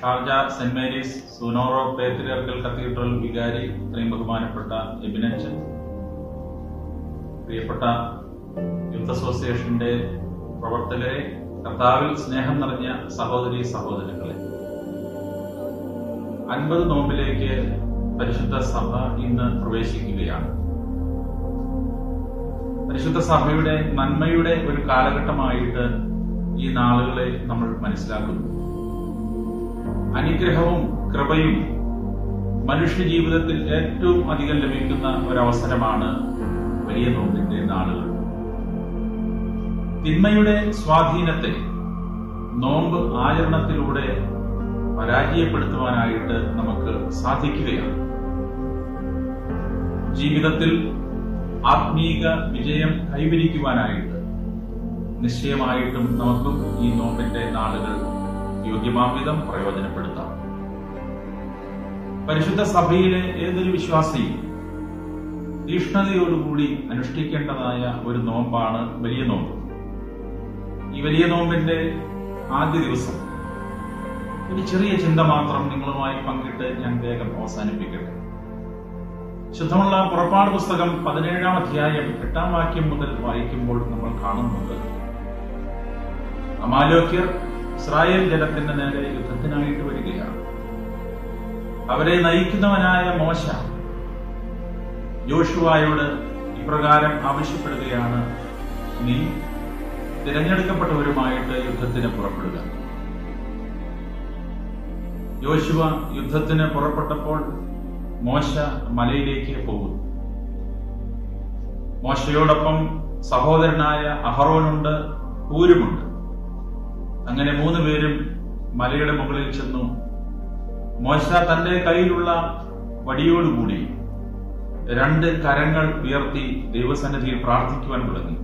Sharjah Saint Mary's സുനോറോ patriarchal cathedral വികാരി ഇത്രയും ബഹുമാനപ്പെട്ട എബിനച്ചൻ പ്രിയപ്പെട്ട യൂത്ത് അസോസിയേഷന്റെ പ്രവർത്തകരെ കർത്താവിൽ സ്നേഹം നിറഞ്ഞ സഹോദരി സഹോദരങ്ങളെ അൻപത് നോമ്പിലേക്ക് പരിശുദ്ധ സഭ ഇന്ന് പ്രവേശിക്കുകയാണ് പരിശുദ്ധ സഭയുടെ നന്മയുടെ ഒരു കാലഘട്ടമായിട്ട് ഈ നാളുകളെ നമ്മൾ മനസ്സിലാക്കുന്നു അനുഗ്രഹവും കൃപയും മനുഷ്യ ജീവിതത്തിൽ ഏറ്റവും അധികം ലഭിക്കുന്ന ഒരവസരമാണ് വലിയ നോമ്പിന്റെ നാളുകൾ തിന്മയുടെ സ്വാധീനത്തെ നോമ്പ് ആചരണത്തിലൂടെ പരാജയപ്പെടുത്തുവാനായിട്ട് നമുക്ക് സാധിക്കുകയാണ് ജീവിതത്തിൽ ആത്മീക വിജയം കൈവരിക്കുവാനായിട്ട് നിശ്ചയമായിട്ടും നമുക്കും ഈ നോമ്പിന്റെ നാളുകൾ യോഗ്യമാംവിധം പ്രയോജനപ്പെടുത്താം പരിശുദ്ധ സഭയിലെ ഏതൊരു വിശ്വാസിയും തീഷ്ണതയോടുകൂടി അനുഷ്ഠിക്കേണ്ടതായ ഒരു നോമ്പാണ് വലിയ നോമ്പ് ഈ വലിയ നോമ്പിന്റെ ആദ്യ ദിവസം ഒരു ചെറിയ ചിന്ത മാത്രം നിങ്ങളുമായി പങ്കിട്ട് ഞാൻ വേഗം അവസാനിപ്പിക്കട്ടെ ശുദ്ധമുള്ള പുറപ്പാട് പുസ്തകം പതിനേഴാം അധ്യായം എട്ടാം വാക്യം മുതൽ വായിക്കുമ്പോൾ നമ്മൾ കാണുന്നുണ്ട് അമാലോക്യർ ഇസ്രായേൽ ജനത്തിന്റെ നേരെ യുദ്ധത്തിനായിട്ട് വരികയാണ് അവരെ നയിക്കുന്നവനായ മോശ യോശുവായോട് ഇപ്രകാരം ആവശ്യപ്പെടുകയാണ് നീ തിരഞ്ഞെടുക്കപ്പെട്ടവരുമായിട്ട് യുദ്ധത്തിന് പുറപ്പെടുക യോശുവ യുദ്ധത്തിന് പുറപ്പെട്ടപ്പോൾ മോശ മലയിലേക്ക് പോകുന്നു മോശയോടൊപ്പം സഹോദരനായ അഹറോനുണ്ട് ഹൂരുമുണ്ട് അങ്ങനെ മൂന്ന് പേരും മലയുടെ മുകളിൽ ചെന്നു മോശ തന്റെ കയ്യിലുള്ള വടിയോടുകൂടി രണ്ട് കരങ്ങൾ ഉയർത്തി ദൈവസന്നിധിയിൽ പ്രാർത്ഥിക്കുവാൻ തുടങ്ങി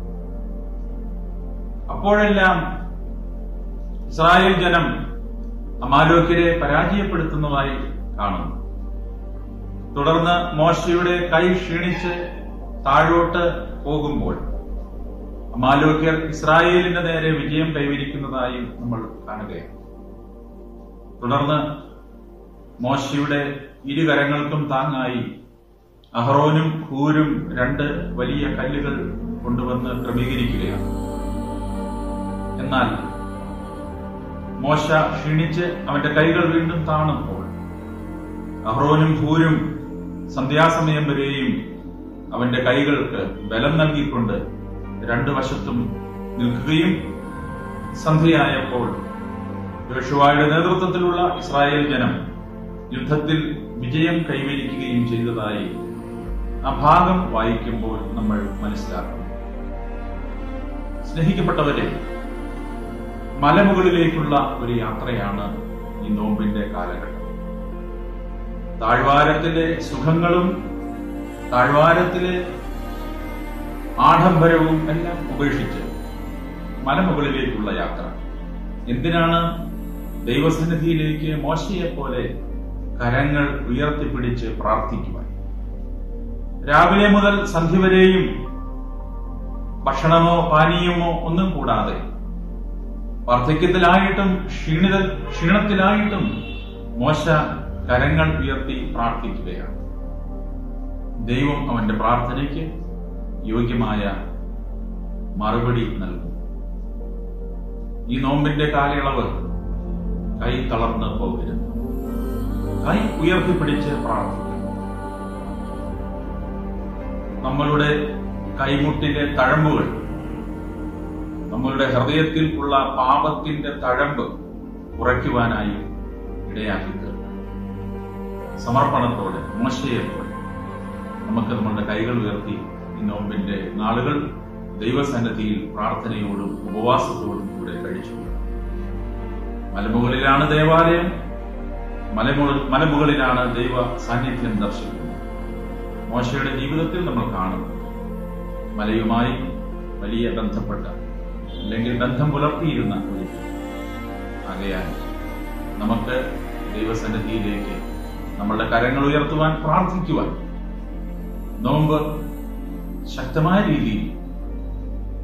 അപ്പോഴെല്ലാം ഇസ്രായേൽ ജനം അമാലോക്യരെ പരാജയപ്പെടുത്തുന്നതായി കാണുന്നു തുടർന്ന് മോശയുടെ കൈ ക്ഷീണിച്ച് താഴോട്ട് പോകുമ്പോൾ അമാലോക്യർ ഇസ്രായേലിന്റെ നേരെ വിജയം കൈവരിക്കുന്നതായും നമ്മൾ കാണുകയാണ് തുടർന്ന് മോശയുടെ ഇരുകരങ്ങൾക്കും താങ്ങായി അഹ്റോനും ഹൂരും രണ്ട് വലിയ കല്ലുകൾ കൊണ്ടുവന്ന് ക്രമീകരിക്കുകയാണ് എന്നാൽ മോശ ക്ഷീണിച്ച് അവന്റെ കൈകൾ വീണ്ടും താണുമ്പോൾ അഹ്റോനും ഹൂരും സന്ധ്യാസമയം വരെയും അവന്റെ കൈകൾക്ക് ബലം നൽകിക്കൊണ്ട് രണ്ടു വശത്തും നിൽക്കുകയും സന്ധ്യയായപ്പോൾ യോശുവായുടെ നേതൃത്വത്തിലുള്ള ഇസ്രായേൽ ജനം യുദ്ധത്തിൽ വിജയം കൈവരിക്കുകയും ചെയ്തതായി ആ ഭാഗം വായിക്കുമ്പോൾ നമ്മൾ മനസ്സിലാക്കും സ്നേഹിക്കപ്പെട്ടവരെ മലമുകളിലേക്കുള്ള ഒരു യാത്രയാണ് ഈ നോമ്പിന്റെ കാലഘട്ടം താഴ്വാരത്തിലെ സുഖങ്ങളും താഴ്വാരത്തിലെ ആഡംബരവും എല്ലാം ഉപേക്ഷിച്ച് മലമുകളിലേക്കുള്ള യാത്ര എന്തിനാണ് ദൈവസന്നിധിയിലേക്ക് മോശയെ പോലെ കരങ്ങൾ ഉയർത്തിപ്പിടിച്ച് പ്രാർത്ഥിക്കുവാൻ രാവിലെ മുതൽ സന്ധ്യ വരെയും ഭക്ഷണമോ പാനീയമോ ഒന്നും കൂടാതെ വാർദ്ധക്യത്തിലായിട്ടും ക്ഷീണിത ക്ഷീണത്തിലായിട്ടും മോശ കരങ്ങൾ ഉയർത്തി പ്രാർത്ഥിക്കുകയാണ് ദൈവം അവന്റെ പ്രാർത്ഥനയ്ക്ക് യോഗ്യമായ മറുപടി നൽകും ഈ നോമ്പിന്റെ കാലയളവ് കൈ തളർന്ന് പോകരുത് കൈ ഉയർത്തിപ്പിടിച്ച് പ്രാർത്ഥിക്കണം നമ്മളുടെ കൈമുട്ടിലെ തഴമ്പുകൾ നമ്മളുടെ ഹൃദയത്തിൽ ഉള്ള പാപത്തിന്റെ തഴമ്പ് കുറയ്ക്കുവാനായി ഇടയാക്കി തീർക്കും സമർപ്പണത്തോടെ മോശയെ പോലെ നമുക്ക് നമ്മളുടെ കൈകൾ ഉയർത്തി ഈ നോമ്പിന്റെ നാളുകൾ ദൈവസന്നിധിയിൽ പ്രാർത്ഥനയോടും ഉപവാസത്തോടും കൂടെ കഴിച്ചു മലമുകളിലാണ് ദേവാലയം മലമുകൾ മലമുകളിലാണ് ദൈവ സാന്നിധ്യം ദർശിക്കുന്നത് മോശയുടെ ജീവിതത്തിൽ നമ്മൾ കാണുന്നു മലയുമായി വലിയ ബന്ധപ്പെട്ട അല്ലെങ്കിൽ ബന്ധം പുലർത്തിയിരുന്ന ഒരു വ്യക്തി. ആകയാൽ നമുക്ക് ദൈവസന്നിധിയിലേക്ക് നമ്മളുടെ കരങ്ങൾ ഉയർത്തുവാൻ പ്രാർത്ഥിക്കുവാൻ നോമ്പ് ശക്തമായ രീതിയിൽ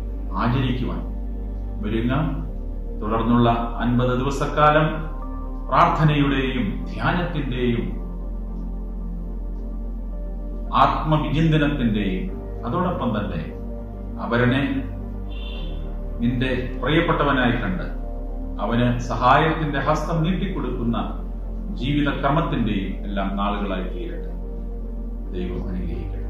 ആചരിക്കുവാൻ ഒരുങ്ങാം തുടർന്നുള്ള അൻപത് ദിവസക്കാലം പ്രാർത്ഥനയുടെയും ധ്യാനത്തിന്റെയും ആത്മവിചിന്തനത്തിന്റെയും അതോടൊപ്പം തന്നെ അവരനെ നിന്റെ പ്രിയപ്പെട്ടവനായി കണ്ട് അവന് സഹായത്തിന്റെ ഹസ്തം നീട്ടിക്കൊടുക്കുന്ന ജീവിത ക്രമത്തിന്റെയും എല്ലാം നാളുകളായി തീരട്ടെ ദൈവം അനുഗ്രഹിക്കട്ടെ